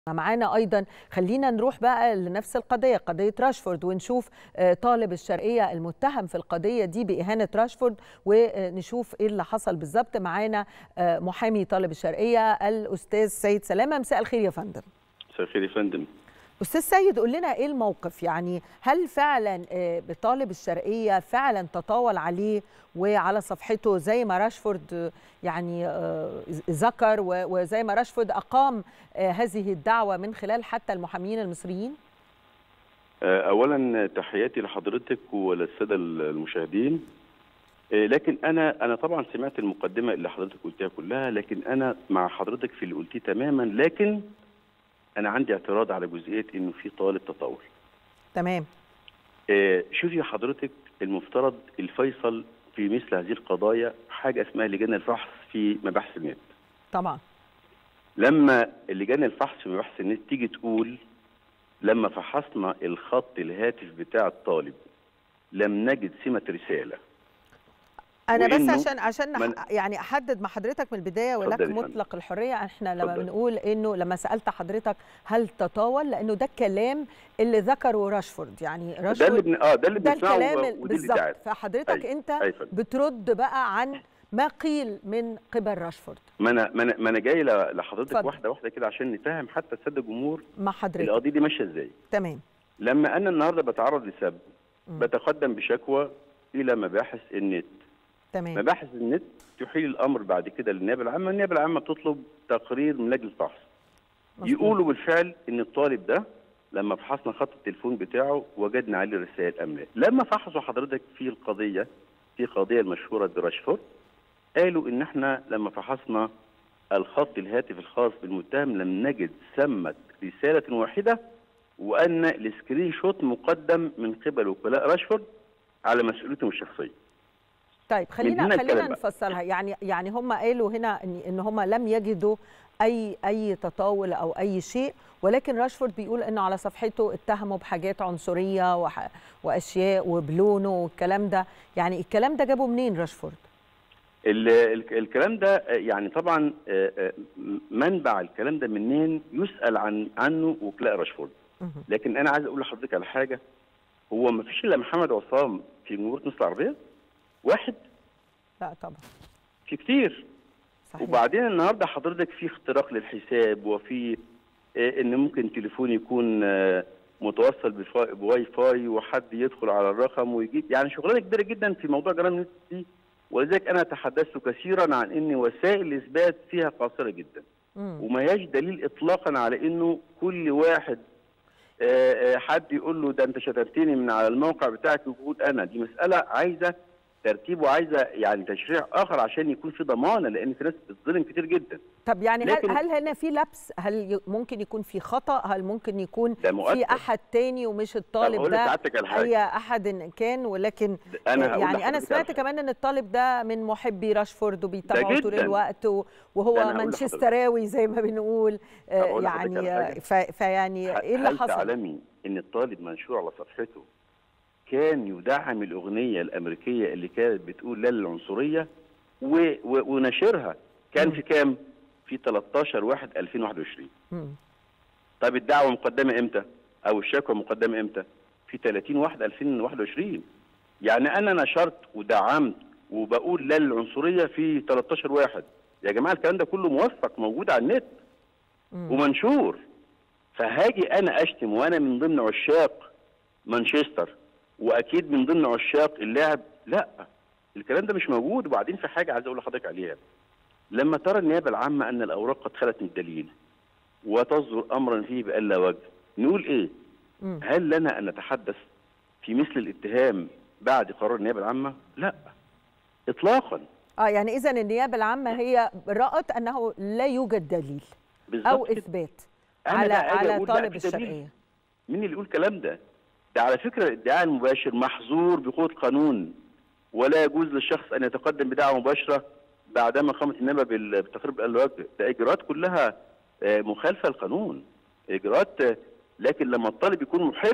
معانا ايضا خلينا نروح بقى لنفس القضيه قضيه راشفورد ونشوف طالب الشرقيه المتهم في القضيه دي باهانه راشفورد ونشوف ايه اللي حصل بالظبط معانا محامي طالب الشرقيه الاستاذ سيد سلامه مساء الخير يا فندم مساء الخير يا فندم استاذ سيد قول لنا ايه الموقف يعني هل فعلا بطالب الشرقيه فعلا تطاول عليه وعلى صفحته زي ما راشفورد يعني ذكر وزي ما راشفورد اقام هذه الدعوه من خلال حتى المحامين المصريين اولا تحياتي لحضرتك وللساده المشاهدين لكن انا انا طبعا سمعت المقدمه اللي حضرتك قلتها كلها لكن انا مع حضرتك في اللي قلتيه تماما لكن انا عندي اعتراض على جزئيه انه في طالب تطاول تمام آه شوفي حضرتك المفترض الفيصل في مثل هذه القضايا حاجه اسمها لجان الفحص في مباحث النت طبعا لما لجان الفحص في مباحث النت تيجي تقول لما فحصنا الخط الهاتف بتاع الطالب لم نجد سمه رساله انا بس عشان عشان من يعني احدد مع حضرتك من البدايه ولك مطلق الحريه احنا لما فضل. بنقول انه لما سالت حضرتك هل تطاول لانه ده الكلام اللي ذكره راشفورد يعني راشفورد ده اللي بن... اه ده اللي ده الكلام بالظبط فحضرتك أي. انت أي بترد بقى عن ما قيل من قبل راشفورد ما انا ما انا, ما أنا جاي لحضرتك فضل. واحده واحده كده عشان نفهم حتى الساده الجمهور مع حضرتك القضيه دي ماشيه ازاي تمام لما انا النهارده بتعرض لسب بتقدم بشكوى الى مباحث النت تمام مباحث النت تحيل الامر بعد كده للنيابه العامه، النيابه العامه بتطلب تقرير من لجنه الفحص. يقولوا بالفعل ان الطالب ده لما فحصنا خط التليفون بتاعه وجدنا عليه رسائل املاء، لما فحصوا حضرتك في القضيه في قضيه المشهوره براشفورد قالوا ان احنا لما فحصنا الخط الهاتف الخاص بالمتهم لم نجد ثمه رساله واحده وان السكرين شوت مقدم من قبل وكلاء راشفورد على مسؤوليتهم الشخصيه. طيب خلينا خلينا نفسرها يعني يعني هم قالوا هنا ان ان هم لم يجدوا اي اي تطاول او اي شيء ولكن راشفورد بيقول انه على صفحته اتهموا بحاجات عنصريه وح... واشياء وبلونه والكلام ده يعني الكلام ده جابه منين راشفورد ال... ال... الكلام ده يعني طبعا منبع الكلام ده منين يسال عن عنه وكلاء راشفورد لكن انا عايز اقول لحضرتك على حاجه هو ما فيش الا محمد عصام في جمهوريه مصر العربيه واحد لا طبعا في كتير صحيح. وبعدين النهارده حضرتك في اختراق للحساب وفي آه ان ممكن تليفون يكون آه متوصل بواي فاي وحد يدخل على الرقم ويجيب يعني شغلانه كبيره جدا في موضوع جرائم النت دي ولذلك انا تحدثت كثيرا عن ان وسائل الاثبات فيها قاصره جدا مم. وما هياش دليل اطلاقا على انه كل واحد آه حد يقول له ده انت شتمتني من على الموقع بتاعك يقول انا دي مساله عايزه ترتيب وعايزه يعني تشريع اخر عشان يكون في ضمانه لان في ناس بتظلم كتير جدا طب يعني هل هل هنا في لبس هل ممكن يكون في خطا هل ممكن يكون في احد تاني ومش الطالب ده اي احد كان ولكن أنا يعني انا سمعت كمان ان الطالب ده من محبي راشفورد وبيتابعه طول الوقت وهو مانشستراوي زي ما بنقول يعني فيعني ايه اللي حصل؟ تعلمي ان الطالب منشور على صفحته كان يدعم الأغنية الأمريكية اللي كانت بتقول لا للعنصرية و... و... ونشرها كان م. في كام؟ في 13 1 2021 م. طب الدعوة مقدمة إمتى؟ أو الشكوى مقدمة إمتى؟ في 30 1 2021 يعني أنا نشرت ودعمت وبقول لا للعنصرية في 13 واحد يا جماعة الكلام ده كله موثق موجود على النت م. ومنشور فهاجي أنا أشتم وأنا من ضمن عشاق مانشستر واكيد من ضمن عشاق اللاعب لا الكلام ده مش موجود وبعدين في حاجه عايز اقول لحضرتك عليها لما ترى النيابه العامه ان الاوراق قد خلت من الدليل وتصدر امرا فيه بالا وجه نقول ايه م. هل لنا ان نتحدث في مثل الاتهام بعد قرار النيابه العامه لا اطلاقا اه يعني اذا النيابه العامه هي رأت انه لا يوجد دليل او اثبات على على طالب الشرعيه مين اللي يقول الكلام ده ده على فكره الادعاء المباشر محظور بقوه القانون ولا يجوز للشخص ان يتقدم بدعوه مباشره بعدما قامت النيابه بالتقرير بالوجه ده اجراءات كلها مخالفه للقانون اجراءات لكن لما الطالب يكون محب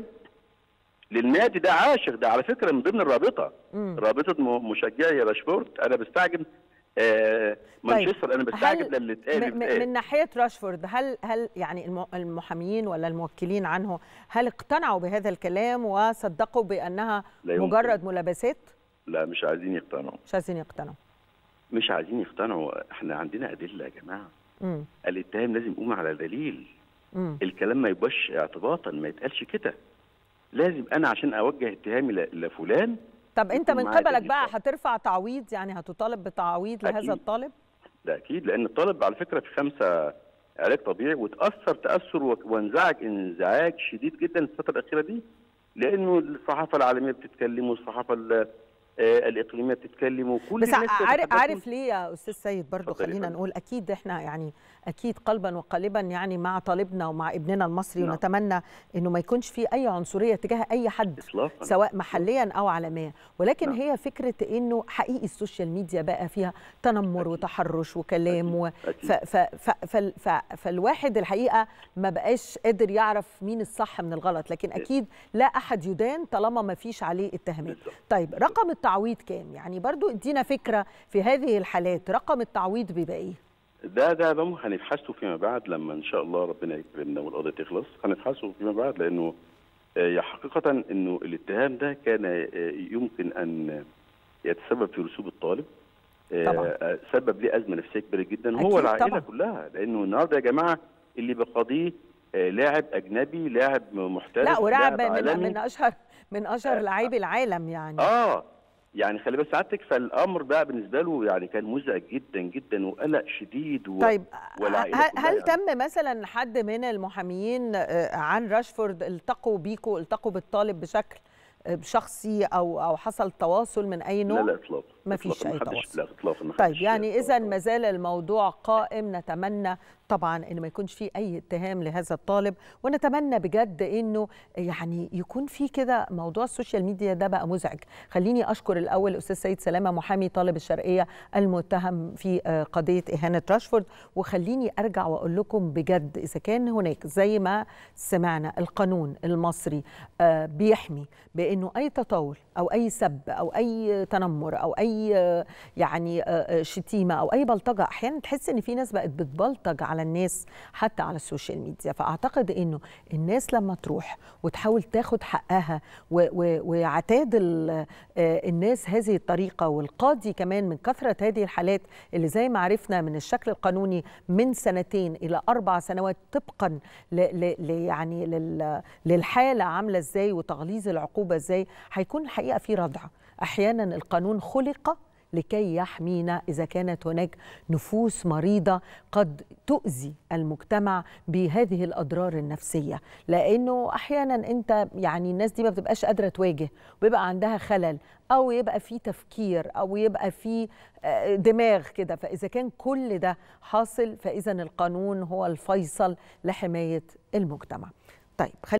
للنادي ده عاشق ده على فكره من ضمن الرابطه مم. رابطه مشجعي راشفورد انا بستعجب آه مانشستر انا بستعجب هل للي اتقال م- م- من ناحيه راشفورد هل هل يعني الم- المحاميين ولا الموكلين عنه هل اقتنعوا بهذا الكلام وصدقوا بانها لا يمكن. مجرد ملابسات لا مش عايزين يقتنعوا مش عايزين يقتنعوا مش عايزين يقتنعوا احنا عندنا ادله يا جماعه امم الاتهام لازم يقوم على دليل امم الكلام ما يبقاش اعتباطا ما يتقالش كده لازم انا عشان اوجه اتهامي ل- لفلان طب انت يكون من معايا قبلك دليل بقى صح. هترفع تعويض يعني هتطالب بتعويض أكيد. لهذا الطالب ده اكيد لان الطالب على فكره في خمسه علاج طبيعي وتاثر تاثر و- وانزعج انزعاج شديد جدا الفتره الاخيره دي لانه الصحافه العالميه بتتكلم والصحافه ال- آه، الاقليميه بتتكلم وكل بس الناس عارف بتتحدث. عارف ليه يا استاذ سيد برضو اتفضلي يا خلينا فندم. نقول اكيد احنا يعني اكيد قلبا وقالبا يعني مع طالبنا ومع ابننا المصري نعم. ونتمنى انه ما يكونش في اي عنصريه تجاه اي حد اطلاقا سواء محليا او عالميا ولكن نعم. هي فكره انه حقيقي السوشيال ميديا بقى فيها تنمر أكيد. وتحرش وكلام و... أكيد. ف... ف... ف... فال- ف... فالواحد الحقيقه ما بقاش قادر يعرف مين الصح من الغلط لكن اكيد لا احد يدان طالما ما فيش عليه اتهامات بالظبط. طيب رقم التعويض كام يعني برضو ادينا فكره في هذه الحالات رقم التعويض بيبقى ايه ده ده ده هنبحثه فيما بعد لما ان شاء الله ربنا يكرمنا والقضيه تخلص هنبحثه فيما بعد لانه آه، حقيقه انه الاتهام ده كان آه، يمكن ان يتسبب في رسوب الطالب آه، طبعاً. آه، سبب ليه ازمه نفسيه كبيره جدا هو أكيد العائله طبعاً. كلها لانه النهارده يا جماعه اللي بقضيه آه، لاعب اجنبي لاعب محترف لا ولاعب من, عالمي. من اشهر من اشهر آه، لاعبي العالم يعني اه يعني خلي بال سعادتك فالامر بقى بالنسبه له يعني كان مزعج جدا جدا وقلق شديد و... طيب والعائلة هل, كلها هل يعني. تم مثلا حد من المحاميين آه، عن راشفورد التقوا بيكوا التقوا بالطالب بشكل آه، شخصي او او حصل تواصل من اي نوع لا لا اطلاقا ما فيش إطلاقاً، أي محدش- تواصل. لا اطلاقا ما طيب حدش يعني اذا تواصل. ما زال الموضوع قائم نتمنى طبعا ان ما يكونش فيه اي اتهام لهذا الطالب ونتمنى بجد انه يعني يكون في كده موضوع السوشيال ميديا ده بقى مزعج خليني اشكر الاول الاستاذ سيد سلامه محامي طالب الشرقيه المتهم في آه، قضيه اهانه راشفورد وخليني ارجع واقول لكم بجد اذا كان هناك زي ما سمعنا القانون المصري آه، بيحمي بانه اي تطاول او اي سب او اي تنمر او اي آه، يعني آه، آه، شتيمه او اي بلطجه احيانا تحس ان في ناس بقت بتبلطج على الناس حتى على السوشيال ميديا فاعتقد انه الناس لما تروح وتحاول تاخد حقها و- و- ويعتاد ال- آه، الناس هذه الطريقه والقاضي كمان من كثره هذه الحالات اللي زي ما عرفنا من الشكل القانوني من سنتين الى اربع سنوات طبقا ل ل ل يعني لل للحاله عامله ازاي وتغليظ العقوبه ازاي هيكون الحقيقه في ردع احيانا القانون خلق لكي يحمينا اذا كانت هناك نفوس مريضه قد تؤذي المجتمع بهذه الاضرار النفسيه لانه احيانا انت يعني الناس دي ما بتبقاش قادره تواجه وبيبقى عندها خلل او يبقى في تفكير او يبقى في آه، دماغ كده فاذا كان كل ده حاصل فاذا القانون هو الفيصل لحمايه المجتمع طيب خلي